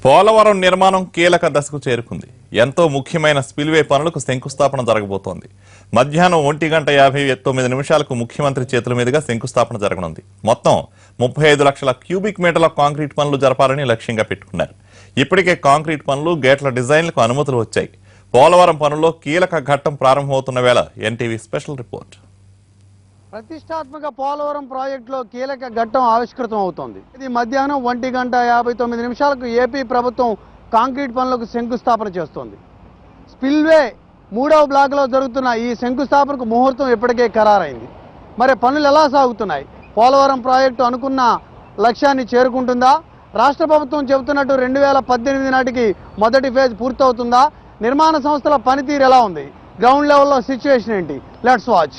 పోలవరం నిర్మాణం కీలక దశకు చేరుకుంది ఎంతో ముఖ్యమైన స్పిల్వే పనులకు శంకుస్థాపన జరగబోతోంది మధ్యాహ్నం ఒంటి గంట యాభై తొమ్మిది నిమిషాలకు ముఖ్యమంత్రి చేతుల మీదుగా శంకుస్థాపన జరగనుంది మొత్తం ముప్పై ఐదు లక్షల క్యూబిక్ మీటర్ల కాంక్రీట్ పనులు జరపాలని లక్ష్యంగా పెట్టుకున్నారు ఇప్పటికే కాంక్రీట్ పనులు గేట్ల డిజైన్లకు అనుమతులు వచ్చాయి పోలవరం పనుల్లో కీలక ఘట్టం ప్రారంభమవుతున్న వేళ ఎన్టీవీ స్పెషల్ రిపోర్ట్ ప్రతిష్టాత్మక పోలవరం ప్రాజెక్టులో కీలక ఘట్టం ఆవిష్కృతం అవుతోంది ఇది మధ్యాహ్నం ఒంటి గంట యాభై తొమ్మిది నిమిషాలకు ఏపీ ప్రభుత్వం కాంక్రీట్ పనులకు శంకుస్థాపన చేస్తోంది స్పిల్వే మూడవ బ్లాక్లో జరుగుతున్న ఈ శంకుస్థాపనకు ముహూర్తం ఇప్పటికే ఖరారైంది మరి పనులు ఎలా సాగుతున్నాయి పోలవరం ప్రాజెక్టు అనుకున్న లక్ష్యాన్ని చేరుకుంటుందా రాష్ట్ర ప్రభుత్వం చెబుతున్నట్టు రెండు వేల పద్దెనిమిది నాటికి మొదటి ఫేజ్ పూర్తవుతుందా నిర్మాణ సంస్థల పనితీరు ఎలా ఉంది గ్రౌండ్ లెవెల్లో సిచ్యువేషన్ ఏంటి లెట్స్ వాచ్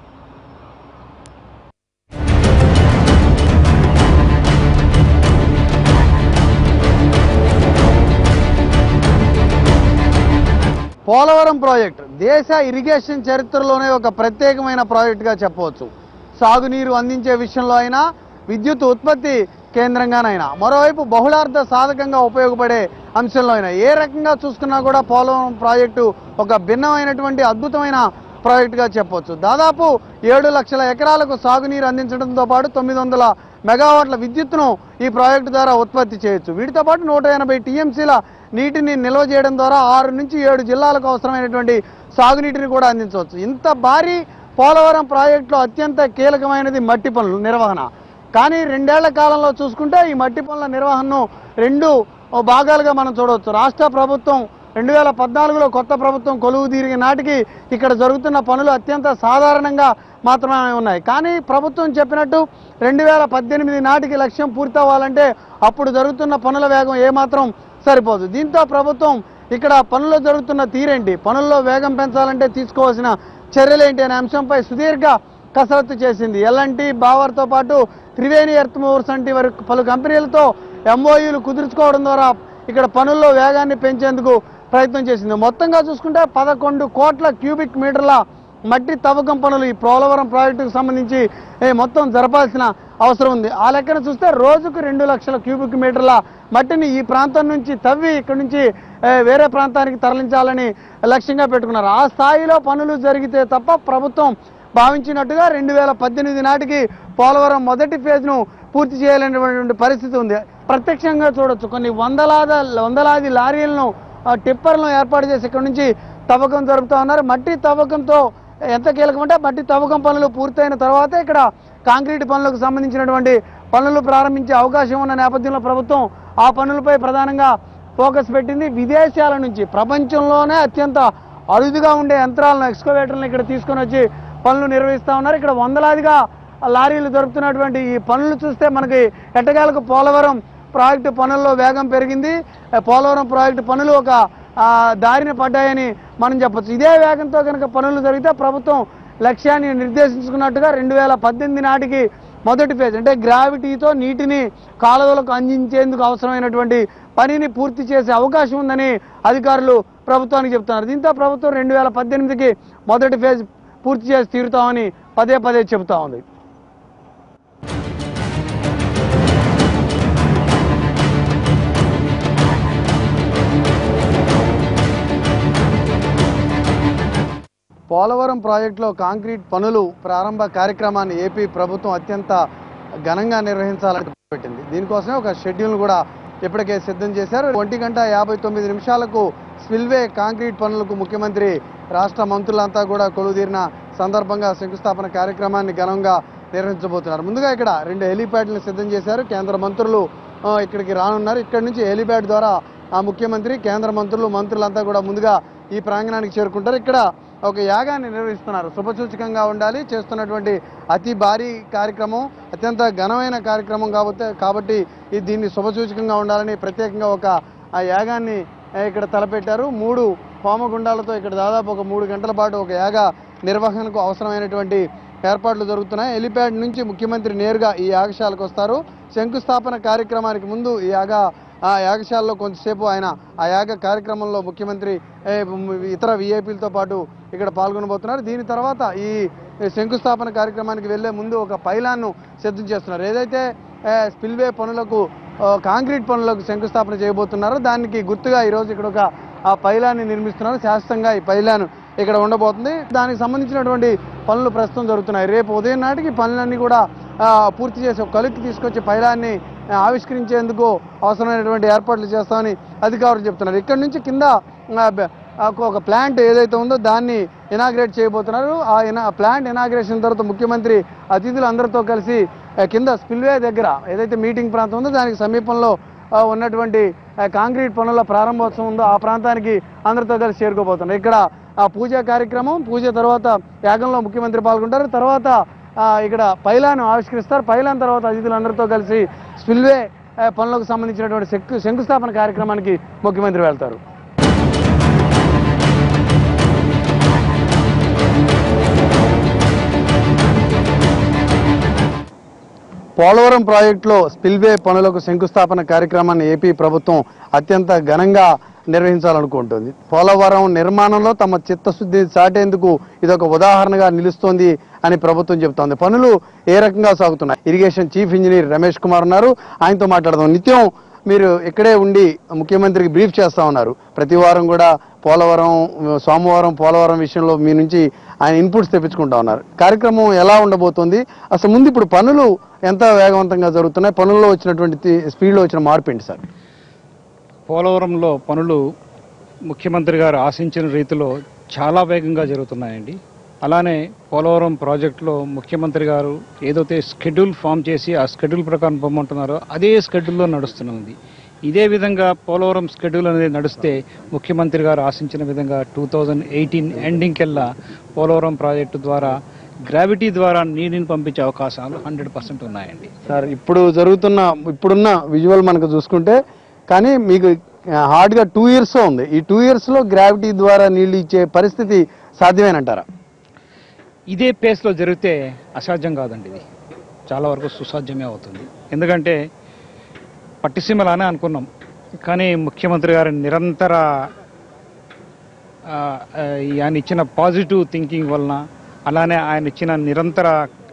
పోలవరం ప్రాజెక్ట్ దేశ ఇరిగేషన్ చరిత్రలోనే ఒక ప్రత్యేకమైన ప్రాజెక్టుగా చెప్పవచ్చు సాగునీరు అందించే విషయంలో అయినా విద్యుత్ ఉత్పత్తి కేంద్రంగానైనా మరోవైపు బహుళార్థ సాధకంగా ఉపయోగపడే అంశంలో అయినా ఏ రకంగా చూసుకున్నా కూడా పోలవరం ప్రాజెక్టు ఒక భిన్నమైనటువంటి అద్భుతమైన ప్రాజెక్టుగా చెప్పవచ్చు దాదాపు ఏడు లక్షల ఎకరాలకు సాగునీరు అందించడంతో పాటు తొమ్మిది వందల మెగావాట్ల విద్యుత్తును ఈ ప్రాజెక్టు ద్వారా ఉత్పత్తి చేయొచ్చు వీటితో పాటు నూట ఎనభై టీఎంసీల నీటిని నిల్వ చేయడం ద్వారా ఆరు నుంచి ఏడు జిల్లాలకు అవసరమైనటువంటి సాగునీటిని కూడా అందించవచ్చు ఇంత భారీ పోలవరం ప్రాజెక్టులో అత్యంత కీలకమైనది మట్టి పనులు నిర్వహణ కానీ రెండేళ్ల కాలంలో చూసుకుంటే ఈ మట్టి పనుల నిర్వహణను రెండు భాగాలుగా మనం చూడవచ్చు రాష్ట్ర ప్రభుత్వం రెండు వేల పద్నాలుగులో కొత్త ప్రభుత్వం కొలువు తీరిన నాటికి ఇక్కడ జరుగుతున్న పనులు అత్యంత సాధారణంగా మాత్రమే ఉన్నాయి కానీ ప్రభుత్వం చెప్పినట్టు రెండు వేల పద్దెనిమిది నాటికి లక్ష్యం పూర్తవ్వాలంటే అప్పుడు జరుగుతున్న పనుల వేగం ఏమాత్రం సరిపోదు దీంతో ప్రభుత్వం ఇక్కడ పనుల్లో జరుగుతున్న తీరేంటి పనుల్లో వేగం పెంచాలంటే తీసుకోవాల్సిన చర్యలేంటి అనే అంశంపై సుదీర్ఘ కసరత్తు చేసింది ఎల్ఎన్టీ బావర్తో పాటు త్రివేణి ఎర్త్ మూవర్స్ వంటి వరకు పలు కంపెనీలతో ఎంఓయూలు కుదుర్చుకోవడం ద్వారా ఇక్కడ పనుల్లో వేగాన్ని పెంచేందుకు ప్రయత్నం చేసింది మొత్తంగా చూసుకుంటే పదకొండు కోట్ల క్యూబిక్ మీటర్ల మట్టి తవ్వకం పనులు ఈ పోలవరం ప్రాజెక్టుకు సంబంధించి ఏ, మొత్తం జరపాల్సిన అవసరం ఉంది ఆ లెక్కన చూస్తే రోజుకు రెండు లక్షల క్యూబిక్ మీటర్ల మట్టిని ఈ ప్రాంతం నుంచి తవ్వి ఇక్కడ నుంచి ఏ, వేరే ప్రాంతానికి తరలించాలని లక్ష్యంగా పెట్టుకున్నారు ఆ స్థాయిలో పనులు జరిగితే తప్ప ప్రభుత్వం భావించినట్టుగా రెండు వేల పద్దెనిమిది నాటికి పోలవరం మొదటి ఫేజ్ను పూర్తి చేయాలనేటువంటి పరిస్థితి ఉంది ప్రత్యక్షంగా చూడొచ్చు కొన్ని వందలాద వందలాది లారీలను ఆ, టిప్పర్లను ఏర్పాటు చేసి ఇక్కడ నుంచి తవ్వకం జరుపుతా ఉన్నారు మట్టి తవ్వకంతో ఎంత కీలకం అంటే మట్టి తవ్వకం పనులు పూర్తయిన తర్వాతే ఇక్కడ కాంక్రీట్ పనులకు సంబంధించినటువంటి పనులు ప్రారంభించే అవకాశం ఉన్న నేపథ్యంలో ప్రభుత్వం ఆ పనులపై ప్రధానంగా ఫోకస్ పెట్టింది విదేశాల నుంచి ప్రపంచంలోనే అత్యంత అరుదుగా ఉండే యంత్రాలను ఎక్స్కవేటర్లను ఇక్కడ తీసుకొని వచ్చి పనులు నిర్వహిస్తూ ఉన్నారు ఇక్కడ వందలాదిగా లారీలు జరుపుతున్నటువంటి ఈ పనులు చూస్తే మనకి ఎట్టగాలకు పోలవరం ప్రాజెక్టు పనుల్లో వేగం పెరిగింది ఆ, పోలవరం ప్రాజెక్టు పనులు ఒక ఆ, దారిన పడ్డాయని మనం చెప్పొచ్చు ఇదే వేగంతో కనుక పనులు జరిగితే ప్రభుత్వం లక్ష్యాన్ని నిర్దేశించుకున్నట్టుగా రెండు వేల పద్దెనిమిది నాటికి మొదటి ఫేజ్ అంటే గ్రావిటీతో నీటిని కాలువలకు అందించేందుకు అవసరమైనటువంటి పనిని పూర్తి చేసే అవకాశం ఉందని అధికారులు ప్రభుత్వానికి చెప్తున్నారు దీంతో ప్రభుత్వం రెండు వేల పద్దెనిమిదికి మొదటి ఫేజ్ పూర్తి చేసి తీరుతామని పదే పదే చెబుతా ఉంది పోలవరం ప్రాజెక్టులో కాంక్రీట్ పనులు ప్రారంభ కార్యక్రమాన్ని ఏపీ ప్రభుత్వం అత్యంత ఘనంగా నిర్వహించాలని పెట్టింది దీనికోసమే ఒక షెడ్యూల్ కూడా ఇప్పటికే సిద్ధం చేశారు ఒంటి గంట యాభై తొమ్మిది నిమిషాలకు స్పిల్వే కాంక్రీట్ పనులకు ముఖ్యమంత్రి రాష్ట్ర మంత్రులంతా కూడా కొలువుదీరిన సందర్భంగా శంకుస్థాపన కార్యక్రమాన్ని ఘనంగా నిర్వహించబోతున్నారు ముందుగా ఇక్కడ రెండు హెలీప్యాడ్లను సిద్ధం చేశారు కేంద్ర మంత్రులు ఆ, ఇక్కడికి రానున్నారు ఇక్కడి నుంచి హెలీప్యాడ్ ద్వారా ఆ ముఖ్యమంత్రి కేంద్ర మంత్రులు మంత్రులంతా కూడా ముందుగా ఈ ప్రాంగణానికి చేరుకుంటారు ఇక్కడ ఒక యాగాన్ని నిర్వహిస్తున్నారు శుభసూచకంగా ఉండాలి చేస్తున్నటువంటి అతి భారీ కార్యక్రమం అత్యంత ఘనమైన కార్యక్రమం కాబట్టి కాబట్టి ఇది దీన్ని శుభసూచకంగా ఉండాలని ప్రత్యేకంగా ఒక ఆ యాగాన్ని ఆ, ఇక్కడ తలపెట్టారు మూడు హోమగుండాలతో ఇక్కడ దాదాపు ఒక మూడు గంటల పాటు ఒక యాగ నిర్వహణకు అవసరమైనటువంటి ఏర్పాట్లు జరుగుతున్నాయి హెలిప్యాడ్ నుంచి ముఖ్యమంత్రి నేరుగా ఈ యాగశాలకు వస్తారు శంకుస్థాపన కార్యక్రమానికి ముందు ఈ యాగ ఆ యాగశాలలో కొంతసేపు ఆయన ఆ యాగ కార్యక్రమంలో ముఖ్యమంత్రి ఏ, మ్, ఇతర విఐపీలతో పాటు ఇక్కడ పాల్గొనబోతున్నారు దీని తర్వాత ఈ శంకుస్థాపన కార్యక్రమానికి వెళ్లే ముందు ఒక పైలాన్ను సిద్ధం చేస్తున్నారు ఏదైతే స్పిల్వే పనులకు ఆ, కాంక్రీట్ పనులకు శంకుస్థాపన చేయబోతున్నారు దానికి గుర్తుగా ఈరోజు ఇక్కడ ఒక ఆ పైలాన్ని నిర్మిస్తున్నారు శాశ్వతంగా ఈ పైలాన్ ఇక్కడ ఉండబోతుంది దానికి సంబంధించినటువంటి పనులు ప్రస్తుతం జరుగుతున్నాయి రేపు ఉదయం నాటికి పనులన్నీ కూడా ఆ, పూర్తి చేసి ఒక కలుక్కి తీసుకొచ్చి పైలాన్ని ఆ, ఆవిష్కరించేందుకు అవసరమైనటువంటి ఏర్పాట్లు చేస్తామని అధికారులు చెప్తున్నారు ఇక్కడ నుంచి కింద ఆ, బ- ఆ, ఒక ప్లాంట్ ఏదైతే ఉందో దాన్ని ఇనాగ్రేట్ చేయబోతున్నారు ఆ ఇనా ప్లాంట్ ఇనాగ్రేషన్ తర్వాత ముఖ్యమంత్రి అతిథులు అందరితో కలిసి ఆ, కింద స్పిల్వే దగ్గర ఏదైతే మీటింగ్ ప్రాంతం ఉందో దానికి సమీపంలో ఆ, ఉన్నటువంటి ఆ, కాంక్రీట్ పనుల ప్రారంభోత్సవం ఉందో ఆ ప్రాంతానికి అందరితో కలిసి చేరుకోబోతున్నారు ఇక్కడ ఆ పూజా కార్యక్రమం పూజ తర్వాత యాగంలో ముఖ్యమంత్రి పాల్గొంటారు తర్వాత ఆ, ఇక్కడ పైలాను ఆవిష్కరిస్తారు పైలాన్ తర్వాత అతిథులందరితో కలిసి స్పిల్వే ఆ, పనులకు సంబంధించినటువంటి శంకు శంకుస్థాపన కార్యక్రమానికి ముఖ్యమంత్రి వెళ్తారు పోలవరం ప్రాజెక్టులో స్పిల్వే పనులకు శంకుస్థాపన కార్యక్రమాన్ని ఏపీ ప్రభుత్వం అత్యంత ఘనంగా నిర్వహించాలనుకుంటుంది పోలవరం నిర్మాణంలో తమ చిత్తశుద్ధి చాటేందుకు ఇదొక ఉదాహరణగా నిలుస్తోంది అని ప్రభుత్వం చెబుతోంది పనులు ఏ రకంగా సాగుతున్నాయి irrigation chief engineer Ramesh Kumar ఉన్నారు ఆయనతో మాట్లాడదాం నిత్యం మీరు ఇక్కడే ఉండి ముఖ్యమంత్రికి బ్రీఫ్ చేస్తా ఉన్నారు ప్రతి వారం కూడా పోలవరం సోమవారం పోలవరం విషయంలో మీ నుంచి ఆయన ఇన్పుట్స్ తెప్పించుకుంటా ఉన్నారు కార్యక్రమం ఎలా ఉండబోతోంది అసలు ముందు ఇప్పుడు పనులు ఎంత వేగవంతంగా జరుగుతున్నాయి పనుల్లో వచ్చినటువంటి తి- స్పీడ్లో వచ్చిన మార్పు ఏంటి సార్ పోలవరంలో పనులు ముఖ్యమంత్రి గారు ఆశించిన రీతిలో చాలా వేగంగా జరుగుతున్నాయండి అలానే పోలవరం ప్రాజెక్టులో ముఖ్యమంత్రి గారు ఏదైతే స్కెడ్యూల్ ఫామ్ చేసి ఆ స్కెడ్యూల్ ప్రకారం పొమ్మంటున్నారో అదే స్కెడ్యూల్లో నడుస్తున్నది ఇదే విధంగా పోలవరం స్కెడ్యూల్ అనేది నడిస్తే ముఖ్యమంత్రి గారు ఆశించిన విధంగా టూ థౌజండ్ ఎయిటీన్ ఎండింగ్ కెల్లా పోలవరం ప్రాజెక్టు ద్వారా గ్రావిటీ ద్వారా నీటిని పంపించే అవకాశాలు హండ్రెడ్ పర్సెంట్ ఉన్నాయండి సార్ ఇప్పుడు జరుగుతున్న ఇప్పుడున్న విజువల్ మనకు చూసుకుంటే కానీ మీకు హార్డ్గా టూ ఇయర్స్ ఉంది ఈ టూ ఇయర్స్లో గ్రావిటీ ద్వారా నీళ్లు ఇచ్చే పరిస్థితి సాధ్యమేనంటారా ఇదే పేస్లో జరిగితే అసాధ్యం కాదండి ఇది చాలా వరకు సుసాధ్యమే అవుతుంది ఎందుకంటే పట్టిసీమలానే అనుకున్నాం కానీ ముఖ్యమంత్రి గారి నిరంతర ఆ, ఆ, ఆయన ఇచ్చిన పాజిటివ్ థింకింగ్ వలన అలానే ఆయన ఇచ్చిన నిరంతర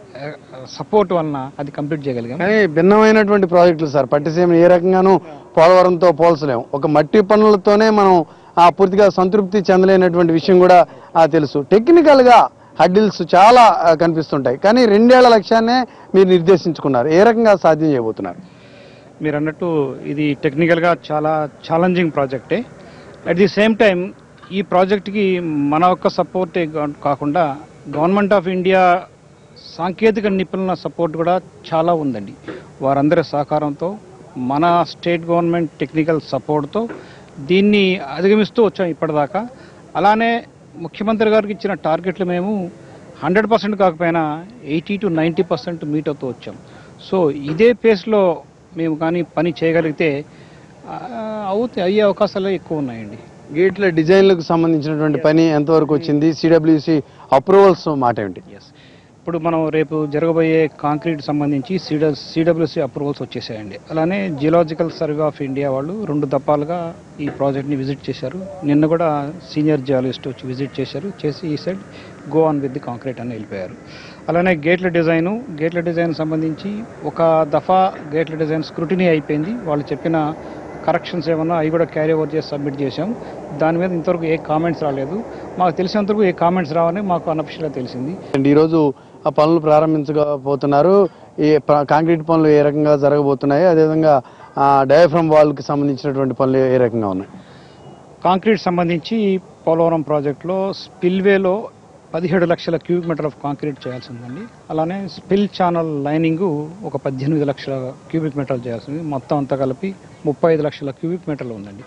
సపోర్ట్ వలన అది కంప్లీట్ చేయగలిగాం కానీ భిన్నమైనటువంటి ప్రాజెక్టులు సార్ పట్టిసీమ ఏ రకంగానూ పోలవరంతో పోల్చలేము ఒక మట్టి పనులతోనే మనం ఆ పూర్తిగా సంతృప్తి చెందలేనటువంటి విషయం కూడా ఆ, తెలుసు టెక్నికల్ గా హడ్డిల్స్ చాలా ఆ, కనిపిస్తుంటాయి కానీ రెండేళ్ల లక్ష్యాన్నే మీరు నిర్దేశించుకున్నారు ఏ రకంగా సాధ్యం చేయబోతున్నారు మీరు అన్నట్టు ఇది టెక్నికల్గా చాలా ఛాలెంజింగ్ ప్రాజెక్టే అట్ ది సేమ్ టైం ఈ ప్రాజెక్ట్కి మన యొక్క సపోర్టే గా- కాకుండా గవర్నమెంట్ ఆఫ్ ఇండియా సాంకేతిక నిపుణుల సపోర్ట్ కూడా చాలా ఉందండి వారందరి సహకారంతో మన స్టేట్ గవర్నమెంట్ టెక్నికల్ సపోర్ట్తో దీన్ని అధిగమిస్తూ వచ్చాం ఇప్పటిదాకా అలానే ముఖ్యమంత్రి గారికి ఇచ్చిన టార్గెట్లు మేము హండ్రెడ్ పర్సెంట్ కాకపోయినా eighty to ninety percent meet అవుతూ వచ్చాం సో ఇదే పేస్లో మేము కానీ పని చేయగలిగితే ఆ, అవుతాయి అయ్యే అవకాశాలు ఎక్కువ ఉన్నాయండి గేట్ల డిజైన్లకు సంబంధించినటువంటి పని ఎంతవరకు వచ్చింది సిడబ్ల్యూసి అప్రూవల్స్ మాట ఏమిటి ఎస్ ఇప్పుడు మనం రేపు జరగబోయే కాంక్రీట్ సంబంధించి సిడ సిడబ్ల్యూసి అప్రూవల్స్ వచ్చేసాయండి అలానే జియోలాజికల్ సర్వే ఆఫ్ ఇండియా వాళ్ళు రెండు దప్పాలుగా ఈ ప్రాజెక్ట్ని విజిట్ చేశారు నిన్న కూడా సీనియర్ జియాలజిస్ట్ వచ్చి విజిట్ చేశారు చేసి ఈ side go on with the concrete అని వెళ్ళిపోయారు అలానే గేట్ల డిజైను గేట్ల డిజైన్ సంబంధించి ఒక దఫా గేట్ల డిజైన్ స్క్రూటినీ అయిపోయింది వాళ్ళు చెప్పిన కరెక్షన్స్ ఏమన్నా అవి కూడా క్యారీ ఓవర్ చేసి సబ్మిట్ చేశాం దాని మీద ఇంతవరకు ఏ కామెంట్స్ రాలేదు మాకు తెలిసినంతవరకు ఏ కామెంట్స్ రావని మాకు అనఫిషియల్గా తెలిసింది అండ్ ఈరోజు ఆ పనులు ప్రారంభించబోతున్నారు ఈ ప్ర- కాంక్రీట్ పనులు ఏ రకంగా జరగబోతున్నాయి అదేవిధంగా డయాఫ్రమ్ వాల్కి సంబంధించినటువంటి పనులు ఏ రకంగా ఉన్నాయి కాంక్రీట్ సంబంధించి పోలవరం ప్రాజెక్టులో స్పిల్వేలో పదిహేడు లక్షల క్యూబిక్ మీటర్ ఆఫ్ కాంక్రీట్ చేయాల్సి ఉందండి అలానే స్పిల్ ఛానల్ లైనింగ్ ఒక పద్దెనిమిది లక్షల క్యూబిక్ మీటర్లు చేయాల్సి ఉంది మొత్తం అంతా కలిపి ముప్పై ఐదు లక్షల క్యూబిక్ మీటర్లు ఉందండి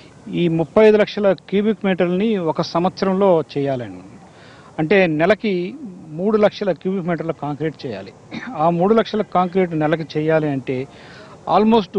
ఈ ముప్పై ఐదు లక్షల క్యూబిక్ మీటర్ని ఒక సంవత్సరంలో చేయాలండి అంటే నెలకి మూడు లక్షల క్యూబిక్ మీటర్ల కాంక్రీట్ చేయాలి ఆ మూడు లక్షల కాంక్రీట్ నెలకి చేయాలి అంటే ఆల్మోస్ట్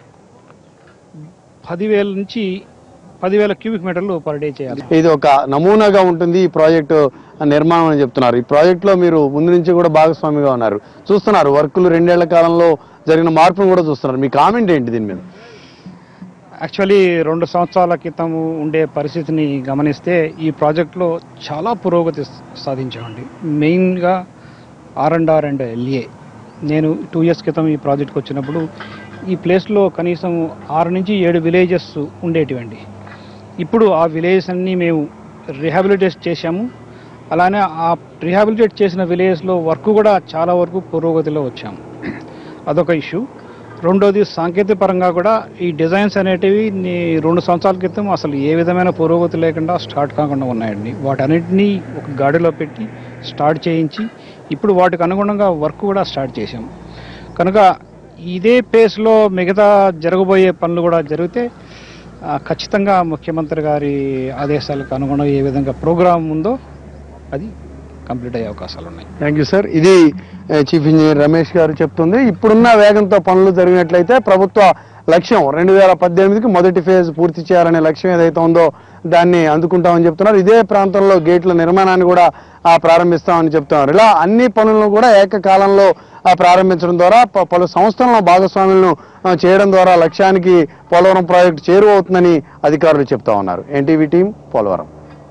పదివేల నుంచి పదివేల క్యూబిక్ మీటర్లు పర్ డే చేయాలి ఇది ఒక నమూనాగా ఉంటుంది ఈ ప్రాజెక్టు నిర్మాణం అని చెప్తున్నారు ఈ ప్రాజెక్టులో మీరు ముందు నుంచి కూడా భాగస్వామిగా ఉన్నారు చూస్తున్నారు వర్కులు రెండేళ్ల కాలంలో జరిగిన మార్పును కూడా చూస్తున్నారు మీ కామెంట్ ఏంటి దీని మీద యాక్చువల్లీ రెండు సంవత్సరాల క్రితం ఉండే పరిస్థితిని గమనిస్తే ఈ ప్రాజెక్ట్లో చాలా పురోగతి సాధించామండి మెయిన్గా R and R and LA నేను టూ ఇయర్స్ క్రితం ఈ ప్రాజెక్ట్కి వచ్చినప్పుడు ఈ ప్లేస్లో కనీసం ఆరు నుంచి ఏడు విలేజెస్ ఉండేటివండి ఇప్పుడు ఆ విలేజెస్ అన్నీ మేము రిహాబిలిటేట్ చేశాము అలానే ఆ రిహాబిలిటేట్ చేసిన విలేజెస్లో వర్క్ కూడా చాలా వరకు పురోగతిలో వచ్చాము అదొక ఇష్యూ రెండోది సాంకేతిక పరంగా కూడా ఈ డిజైన్స్ అనేటివి నీ రెండు సంవత్సరాల క్రితం అసలు ఏ విధమైన పురోగతి లేకుండా స్టార్ట్ కాకుండా ఉన్నాయండి వాటన్నిటినీ ఒక గాడిలో పెట్టి స్టార్ట్ చేయించి ఇప్పుడు వాటికి అనుగుణంగా వర్క్ కూడా స్టార్ట్ చేశాము కనుక ఇదే పేస్లో మిగతా జరగబోయే పనులు కూడా జరిగితే ఆ, ఖచ్చితంగా ముఖ్యమంత్రి గారి ఆదేశాలకు అనుగుణంగా ఏ విధంగా ప్రోగ్రాం ఉందో అది కంప్లీట్ అయ్యే అవకాశాలు ఉన్నాయి థ్యాంక్ యూ సార్ ఇది ఏ, చీఫ్ ఇంజనీర్ రమేష్ గారు చెప్తుంది ఇప్పుడున్న వేగంతో పనులు జరిగినట్లయితే ప్రభుత్వ లక్ష్యం రెండు వేల పద్దెనిమిదికి మొదటి ఫేజ్ పూర్తి చేయాలనే లక్ష్యం ఏదైతే ఉందో దాన్ని అందుకుంటామని చెప్తున్నారు ఇదే ప్రాంతంలో గేట్ల నిర్మాణాన్ని కూడా ఆ, ప్రారంభిస్తామని చెప్తున్నారు ఇలా అన్ని పనులను కూడా ఏకకాలంలో ఆ, ప్రారంభించడం ద్వారా ప- పలు సంస్థలను భాగస్వాములను ఆ, చేయడం ద్వారా లక్ష్యానికి పోలవరం ప్రాజెక్టు చేరువవుతుందని అధికారులు చెప్తా ఉన్నారు NTV team Polavaram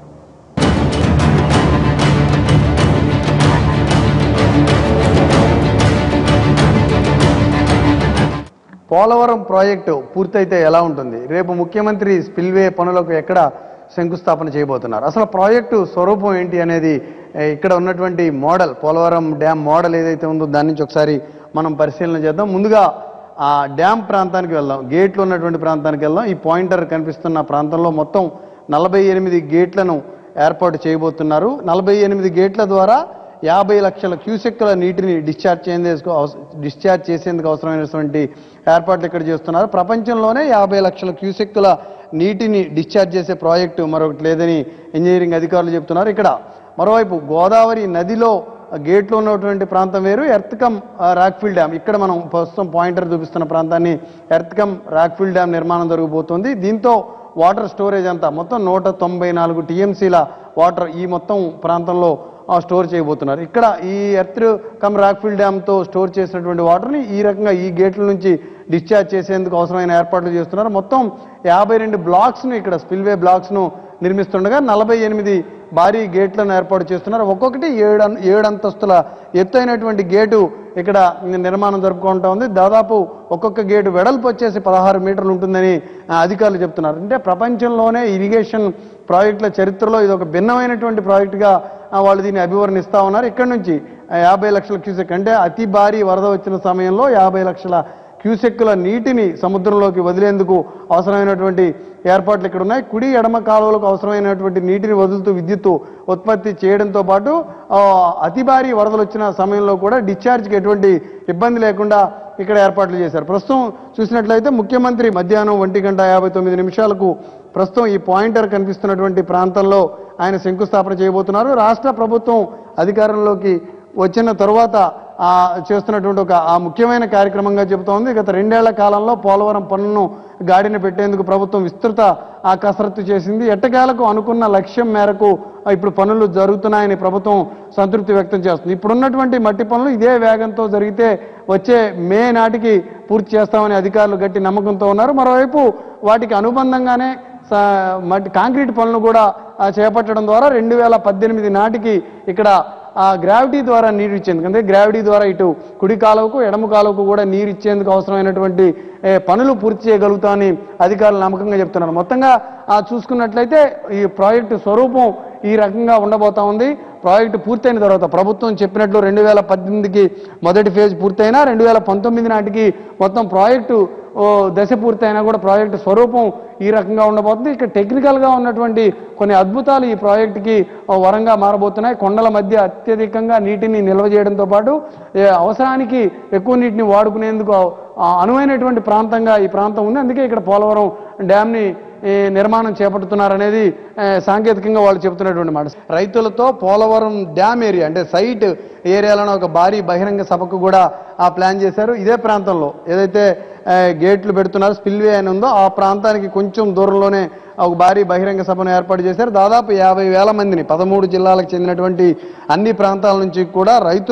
Polavaram project పూర్తయితే ఎలా ఉంటుంది రేపు ముఖ్యమంత్రి స్పిల్వే పనులకు ఎక్కడ శంకుస్థాపన చేయబోతున్నారు అసలు ప్రాజెక్టు స్వరూపం ఏంటి అనేది ఏ, ఇక్కడ ఉన్నటువంటి మోడల్ పోలవరం డ్యామ్ మోడల్ ఏదైతే ఉందో దాని నుంచి ఒకసారి మనం పరిశీలన చేద్దాం ముందుగా ఆ డ్యామ్ ప్రాంతానికి వెళ్దాం గేట్లు ఉన్నటువంటి ప్రాంతానికి వెళ్దాం ఈ పాయింటర్ కనిపిస్తున్న ప్రాంతంలో మొత్తం నలభై ఎనిమిది గేట్లను ఏర్పాటు చేయబోతున్నారు నలభై ఎనిమిది గేట్ల ద్వారా యాభై లక్షల క్యూసెక్కుల నీటిని డిశ్చార్జ్ చేసేందుకు అవస- డిశ్చార్జ్ చేసేందుకు అవసరమైనటువంటి ఏర్పాట్లు ఇక్కడ చేస్తున్నారు ప్రపంచంలోనే యాభై లక్షల క్యూసెక్కుల నీటిని డిశ్చార్జ్ చేసే ప్రాజెక్టు మరొకటి లేదని ఇంజనీరింగ్ అధికారులు చెప్తున్నారు ఇక్కడ మరోవైపు గోదావరి నదిలో గేట్లో ఉన్నటువంటి ప్రాంతం వేరు ఎర్త్కమ్ ఆ, రాక్ఫిల్ డ్యామ్ ఇక్కడ మనం ప్రస్తుతం పాయింటర్ చూపిస్తున్న ప్రాంతాన్ని ఎర్త్కమ్ రాక్ఫిల్ డ్యామ్ నిర్మాణం జరగబోతోంది దీంతో వాటర్ స్టోరేజ్ అంతా మొత్తం నూట తొంభై నాలుగు టీఎంసీల వాటర్ ఈ మొత్తం ప్రాంతంలో ఆ, స్టోర్ చేయబోతున్నారు ఇక్కడ ఈ ఎర్త్ కమ్ రాక్ఫిల్ డ్యామ్తో స్టోర్ చేసినటువంటి వాటర్ని ఈ రకంగా ఈ గేట్ల నుంచి డిశ్చార్జ్ చేసేందుకు అవసరమైన ఏర్పాట్లు చేస్తున్నారు మొత్తం యాభై రెండు బ్లాక్స్ను ఇక్కడ స్పిల్వే బ్లాక్స్ను నిర్మిస్తుండగా నలభై ఎనిమిది భారీ గేట్లను ఏర్పాటు చేస్తున్నారు ఒక్కొక్కటి ఏడు అన్- ఏడు అంతస్తుల ఎత్తైనటువంటి గేటు ఇక్కడ నిర్మాణం జరుపుకుంటా ఉంది దాదాపు ఒక్కొక్క గేటు వెడల్పు వచ్చేసి పదహారు మీటర్లు ఉంటుందని ఆ, అధికారులు చెప్తున్నారు అంటే ప్రపంచంలోనే ఇరిగేషన్ ప్రాజెక్టుల చరిత్రలో ఇది ఒక భిన్నమైనటువంటి ప్రాజెక్టుగా ఆ, వాళ్ళు దీన్ని అభివర్ణిస్తా ఉన్నారు ఇక్కడ నుంచి ఆ, యాభై లక్షల క్యూసెక్ అంటే అతి భారీ వరద వచ్చిన సమయంలో యాభై లక్షల క్యూసెక్కుల నీటిని సముద్రంలోకి వదిలేందుకు అవసరమైనటువంటి ఏర్పాట్లు ఇక్కడ ఉన్నాయి కుడి ఎడమ కాలువలకు అవసరమైనటువంటి నీటిని వదులుతూ విద్యుత్తు ఉత్పత్తి చేయడంతో పాటు ఆ, అతి భారీ వరదలు వచ్చిన సమయంలో కూడా డిశ్చార్జ్కి ఎటువంటి ఇబ్బంది లేకుండా ఇక్కడ ఏర్పాట్లు చేశారు ప్రస్తుతం చూసినట్లయితే ముఖ్యమంత్రి మధ్యాహ్నం ఒంటి గంట యాభై తొమ్మిది నిమిషాలకు ప్రస్తుతం ఈ పాయింటర్ కనిపిస్తున్నటువంటి ప్రాంతంలో ఆయన శంకుస్థాపన చేయబోతున్నారు రాష్ట్ర ప్రభుత్వం అధికారంలోకి వచ్చిన తరువాత ఆ, చేస్తున్నటువంటి ఒక ఆ ముఖ్యమైన కార్యక్రమంగా చెబుతోంది గత రెండేళ్ల కాలంలో పోలవరం పనులను గాడిన పెట్టేందుకు ప్రభుత్వం విస్తృత ఆ కసరత్తు చేసింది ఎట్టకేలకు అనుకున్న లక్ష్యం మేరకు ఆ, ఇప్పుడు పనులు జరుగుతున్నాయని ప్రభుత్వం సంతృప్తి వ్యక్తం చేస్తుంది ఇప్పుడున్నటువంటి మట్టి పనులు ఇదే వేగంతో జరిగితే వచ్చే మే నాటికి పూర్తి చేస్తామని అధికారులు గట్టి నమ్మకంతో ఉన్నారు మరోవైపు వాటికి అనుబంధంగానే స- మట్టి కాంక్రీట్ పనులు కూడా ఆ, చేపట్టడం ద్వారా రెండు వేల పద్దెనిమిది నాటికి ఇక్కడ ఆ గ్రావిటీ ద్వారా నీరు ఇచ్చేందుకు అంటే గ్రావిటీ ద్వారా ఇటు కుడి కాలువకు ఎడమ కాలువకు కూడా నీరు ఇచ్చేందుకు అవసరమైనటువంటి ఏ, పనులు పూర్తి చేయగలుగుతామని అధికారులు నమ్మకంగా చెప్తున్నారు మొత్తంగా ఆ, చూసుకున్నట్లయితే ఈ ప్రాజెక్టు స్వరూపం ఈ రకంగా ఉండబోతా ఉంది ప్రాజెక్టు పూర్తయిన తర్వాత ప్రభుత్వం చెప్పినట్లు రెండు వేల పద్దెనిమిదికి మొదటి ఫేజ్ పూర్తయినా రెండు వేల పంతొమ్మిది నాటికి మొత్తం ప్రాజెక్టు ఓ దశ పూర్తయినా కూడా ప్రాజెక్టు స్వరూపం ఈ రకంగా ఉండబోతుంది ఇక్కడ టెక్నికల్గా ఉన్నటువంటి కొన్ని అద్భుతాలు ఈ ప్రాజెక్టుకి ఓ వరంగా మారబోతున్నాయి కొండల మధ్య అత్యధికంగా నీటిని నిల్వ చేయడంతో పాటు ఏ అవసరానికి ఎక్కువ నీటిని వాడుకునేందుకు ఆ, అనువైనటువంటి ప్రాంతంగా ఈ ప్రాంతం ఉంది అందుకే ఇక్కడ పోలవరం డ్యామ్ని ఈ నిర్మాణం చేపడుతున్నారనేది ఏ, సాంకేతికంగా వాళ్ళు చెబుతున్నటువంటి మాట రైతులతో పోలవరం డ్యామ్ ఏరియా అంటే సైట్ ఏరియాలోనే ఒక భారీ బహిరంగ సభకు కూడా ఆ ప్లాన్ చేశారు ఇదే ప్రాంతంలో ఏదైతే ఏ, గేట్లు పెడుతున్నారు స్పిల్వే అని ఉందో ఆ ప్రాంతానికి కొంచెం దూరంలోనే ఒక భారీ బహిరంగ సభను ఏర్పాటు చేశారు దాదాపు యాభై వేల మందిని పదమూడు జిల్లాలకు చెందినటువంటి అన్ని ప్రాంతాల నుంచి కూడా రైతులను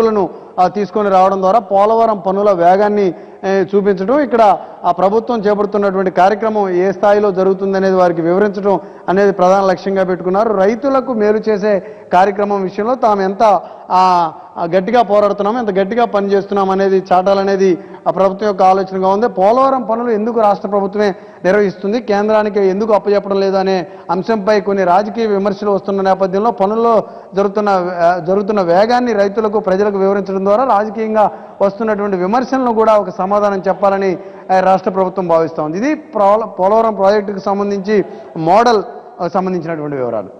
ఆ, తీసుకొని రావడం ద్వారా పోలవరం పనుల వేగాన్ని ఏ, చూపించడం ఇక్కడ ఆ ప్రభుత్వం చేపడుతున్నటువంటి కార్యక్రమం ఏ స్థాయిలో జరుగుతుందనేది వారికి వివరించడం అనేది ప్రధాన లక్ష్యంగా పెట్టుకున్నారు రైతులకు మేలు చేసే కార్యక్రమం విషయంలో తాము ఎంత ఆ, ఆ, గట్టిగా పోరాడుతున్నాం ఎంత గట్టిగా పనిచేస్తున్నాం అనేది చాటాలనేది ఆ ప్రభుత్వం యొక్క ఆలోచనగా ఉంది పోలవరం పనులు ఎందుకు రాష్ట్ర ప్రభుత్వమే నిర్వహిస్తుంది కేంద్రానికి ఎందుకు అప్పచెప్పడం లేదు అనే అంశంపై కొన్ని రాజకీయ విమర్శలు వస్తున్న నేపథ్యంలో పనుల్లో జరుగుతున్న ఆ, జరుగుతున్న వేగాన్ని రైతులకు ప్రజలకు వివరించడం ద్వారా రాజకీయంగా వస్తున్నటువంటి విమర్శలను కూడా ఒక సమాధానం చెప్పాలని ఆ, రాష్ట్ర ప్రభుత్వం భావిస్తోంది ఇది పోల- పోలవరం ప్రాజెక్టుకు సంబంధించి మోడల్ ఆ, సంబంధించినటువంటి వివరాలు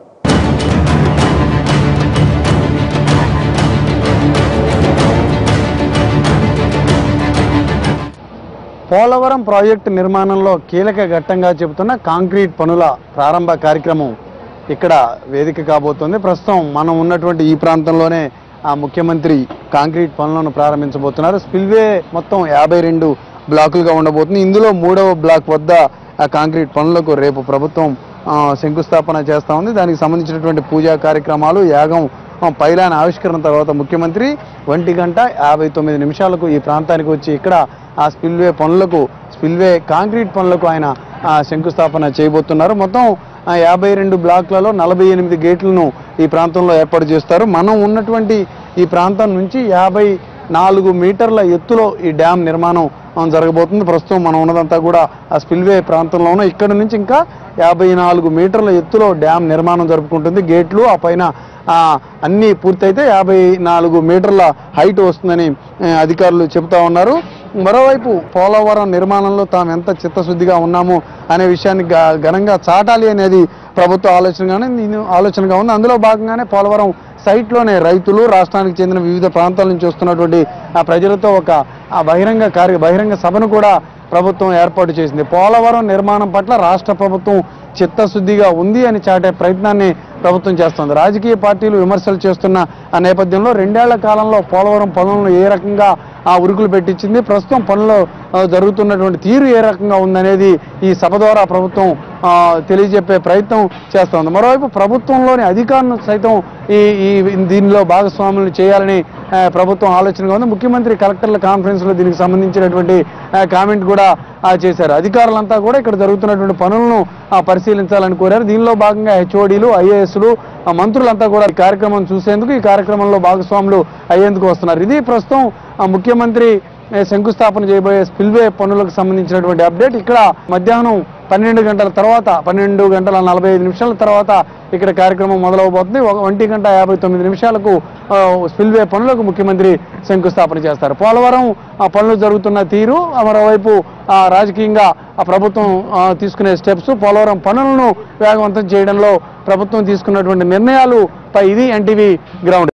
పోలవరం ప్రాజెక్టు నిర్మాణంలో కీలక ఘట్టంగా చెబుతున్న కాంక్రీట్ పనుల ప్రారంభ కార్యక్రమం ఇక్కడ వేదిక కాబోతోంది ప్రస్తుతం మనం ఉన్నటువంటి ఈ ప్రాంతంలోనే ఆ ముఖ్యమంత్రి కాంక్రీట్ పనులను ప్రారంభించబోతున్నారు స్పిల్వే మొత్తం యాభై రెండు బ్లాకులుగా ఉండబోతుంది ఇందులో మూడవ బ్లాక్ వద్ద ఆ కాంక్రీట్ పనులకు రేపు ప్రభుత్వం ఆ, శంకుస్థాపన చేస్తా ఉంది దానికి సంబంధించినటువంటి పూజా కార్యక్రమాలు యాగం ఆ, పైలాన్ ఆవిష్కరణ తర్వాత ముఖ్యమంత్రి ఒంటి గంట యాభై తొమ్మిది నిమిషాలకు ఈ ప్రాంతానికి వచ్చి ఇక్కడ ఆ స్పిల్వే పనులకు స్పిల్వే కాంక్రీట్ పనులకు ఆయన ఆ, శంకుస్థాపన చేయబోతున్నారు మొత్తం ఆ, యాభై రెండు బ్లాక్లలో నలభై ఎనిమిది గేట్లను ఈ ప్రాంతంలో ఏర్పాటు చేస్తారు మనం ఉన్నటువంటి ఈ ప్రాంతం నుంచి యాభై నాలుగు మీటర్ల ఎత్తులో ఈ డ్యామ్ నిర్మాణం ఆ, జరగబోతుంది ప్రస్తుతం మనం ఉన్నదంతా కూడా ఆ స్పిల్వే ప్రాంతంలో ఉన్న ఇక్కడ నుంచి ఇంకా యాభై నాలుగు మీటర్ల ఎత్తులో డ్యామ్ నిర్మాణం జరుపుకుంటుంది గేట్లు ఆ పైన ఆ, అన్నీ పూర్తయితే యాభై నాలుగు మీటర్ల హైట్ వస్తుందని ఆ, అధికారులు చెబుతా ఉన్నారు మరోవైపు పోలవరం నిర్మాణంలో తాము ఎంత చిత్తశుద్ధిగా ఉన్నాము అనే విషయాన్ని గ- ఘనంగా చాటాలి అనేది ప్రభుత్వ ఆలోచనగానే నేను ఆలోచనగా ఉంది అందులో భాగంగానే పోలవరం సైట్లోనే రైతులు రాష్ట్రానికి చెందిన వివిధ ప్రాంతాల నుంచి వస్తున్నటువంటి ఆ ప్రజలతో ఒక ఆ బహిరంగ కార్య బహిరంగ సభను కూడా ప్రభుత్వం ఏర్పాటు చేసింది పోలవరం నిర్మాణం పట్ల రాష్ట్ర ప్రభుత్వం చిత్తశుద్ధిగా ఉంది అని చాటే ప్రయత్నాన్ని ప్రభుత్వం చేస్తోంది రాజకీయ పార్టీలు విమర్శలు చేస్తున్న ఆ నేపథ్యంలో రెండేళ్ల కాలంలో పోలవరం పనులను ఏ రకంగా ఆ ఉరుకులు పెట్టించింది ప్రస్తుతం పనులు ఆ, జరుగుతున్నటువంటి తీరు ఏ రకంగా ఉందనేది ఈ సభ ద్వారా ప్రభుత్వం ఆ, తెలియజెప్పే ప్రయత్నం చేస్తోంది మరోవైపు ప్రభుత్వంలోని అధికారులను సైతం ఈ ఈ దీనిలో భాగస్వాములను చేయాలని ఆ, ప్రభుత్వం ఆలోచనగా ఉంది ముఖ్యమంత్రి కలెక్టర్ల కాన్ఫరెన్స్ లో దీనికి సంబంధించినటువంటి ఆ, కామెంట్ కూడా ఆ, చేశారు అధికారులంతా కూడా ఇక్కడ జరుగుతున్నటువంటి పనులను ఆ, పరిశీలించాలని కోరారు దీనిలో భాగంగా హెచ్ఓడీలు ఐఏఎస్లు మంత్రులంతా కూడా ఈ కార్యక్రమం చూసేందుకు ఈ కార్యక్రమంలో భాగస్వాములు అయ్యేందుకు వస్తున్నారు ఇది ప్రస్తుతం ఆ, ముఖ్యమంత్రి ఏ, శంకుస్థాపన చేయబోయే స్పిల్వే పనులకు సంబంధించినటువంటి అప్డేట్ ఇక్కడ మధ్యాహ్నం పన్నెండు గంటల తర్వాత పన్నెండు గంటల నలభై ఐదు నిమిషాల తర్వాత ఇక్కడ కార్యక్రమం మొదలవబోతుంది ఒక ఒంటి గంట యాభై తొమ్మిది నిమిషాలకు ఆ, స్పిల్వే పనులకు ముఖ్యమంత్రి శంకుస్థాపన చేస్తారు పోలవరం ఆ పనులు జరుగుతున్న తీరు ఆ, మరోవైపు ఆ, రాజకీయంగా ఆ ప్రభుత్వం ఆ, తీసుకునే స్టెప్స్ పోలవరం పనులను వేగవంతం చేయడంలో ప్రభుత్వం తీసుకున్నటువంటి నిర్ణయాలు పై ఇది ఎన్టీవీ గ్రౌండ్